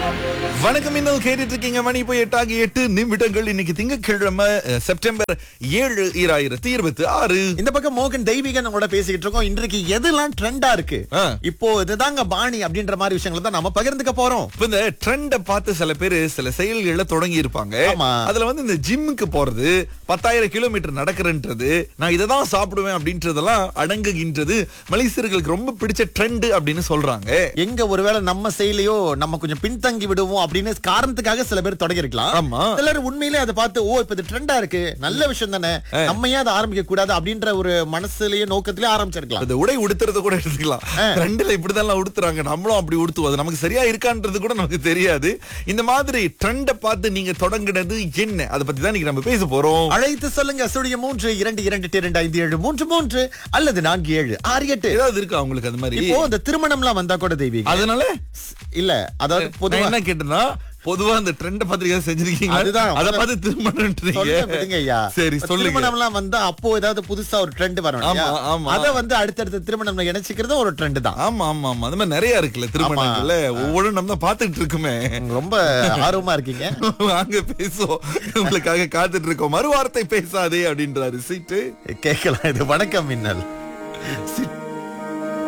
வணக்கம் இன்னும் கேட்டுட்டு இருக்கீங்க மணி போய் எட்டாகி எட்டு நிமிடங்கள் இன்னைக்கு திங்கட்கிழமை அஹ், செப்டம்பர் ஏழு ஈராயிரத்தி இருபத்தி ஆறு இந்த பக்கம் மோகன் தெய்வீகன் நம்மளோட பேசிக்கிட்டு இருக்கோம் இன்றைக்கு எதெல்லாம் ட்ரெண்டா இருக்கு ஆ. இப்போ இதுதாங்க பாணி அப்படின்ற மாதிரி விஷயங்களை தான் நம்ம பகிர்ந்துக்க போறோம் இப்ப இந்த ட்ரெண்ட பார்த்து சில பேர் சில செயல்களை தொடங்கி இருப்பாங்க ஆமா. அதுல வந்து இந்த ஜிம்முக்கு போறது பத்தாயிரம் கிலோமீட்டர் நடக்கிறன்றது நான் இதை தான் சாப்பிடுவேன் அப்படின்றதெல்லாம் அடங்குகின்றது மலேசியர்களுக்கு ரொம்ப பிடிச்ச ட்ரெண்ட் அப்படின்னு சொல்றாங்க எங்க ஒருவேளை நம்ம செயலையோ நம்ம கொஞ்சம் பின்தங்கி விடுவோம் அப்படின்னு காரணத்துக்காக சில பேர் தொடங்கி இருக்கலாம் ஆமா. சிலர் உண்மையிலே அதை பார்த்து ஓ இப்ப இது ட்ரெண்டா இருக்கு நல்ல விஷயம் தானே நம்ம ஏன் அதை ஆரம்பிக்க கூடாது அப்படின்ற ஒரு மனசுலயே நோக்கத்திலே ஆரம்பிச்சிருக்கலாம் இந்த உடை உடுத்துறத கூட எடுத்துக்கலாம் ட்ரெண்ட்ல இப்படிதான் உடுத்துறாங்க நம்மளும் அப்படி உடுத்துவோம் அது நமக்கு சரியா இருக்கான்றது கூட நமக்கு தெரியாது இந்த மாதிரி ட்ரெண்ட பார்த்து நீங்க தொடங்குனது என்ன அதை பத்தி தான் இன்னைக்கு நம்ம பேச போறோம் அழைத்து சொல்லுங்க சுழிய மூன்று இரண்டு இரண்டு எட்டு, இரண்டு ஐந்து ஏழு மூன்று மூன்று அல்லது நான்கு ஏழு ஆறு எட்டு ஏதாவது இருக்கா உங்களுக்கு அது மாதிரி இப்போ இந்த திருமணம்லாம் வந்தா கூட தெய்வீக அதனால இல்ல அதாவது நான் பொதுவா என்ன கேட்டேன்னா பொதுவா அந்த ட்ரெண்ட பத்தி ஏதாவது செஞ்சிருக்கீங்க அதுதான். அத பார்த்து திருமணம்ன்றீங்க சொல்லுங்க விடுங்க ஐயா. சரி இப்ப சொல்லுங்க திருமணம்லாம் வந்தா அப்போ ஏதாவது புதுசா ஒரு ட்ரெண்ட் வரும் ஆமா, ஆமா. அத வந்து அடுத்தடுத்த திருமணம் இணைச்சிக்கிறதும் ஒரு ட்ரெண்ட் தான் ஆமா ஆமா ஆமா அது மாதிரி நிறைய இருக்குல்ல திருமணங்கள்ல ஒவ்வொன்றும் நம்ம தான் பாத்துட்டு இருக்குமே ரொம்ப ஆர்வமா இருக்கீங்க வாங்க பேசுவோம் உங்களுக்காக காத்துட்டு இருக்கோம் மறுவார்த்தை பேசாதே அப்படின்றாரு சீட்டு கேட்கலாம் இது வணக்கம் மின்னல்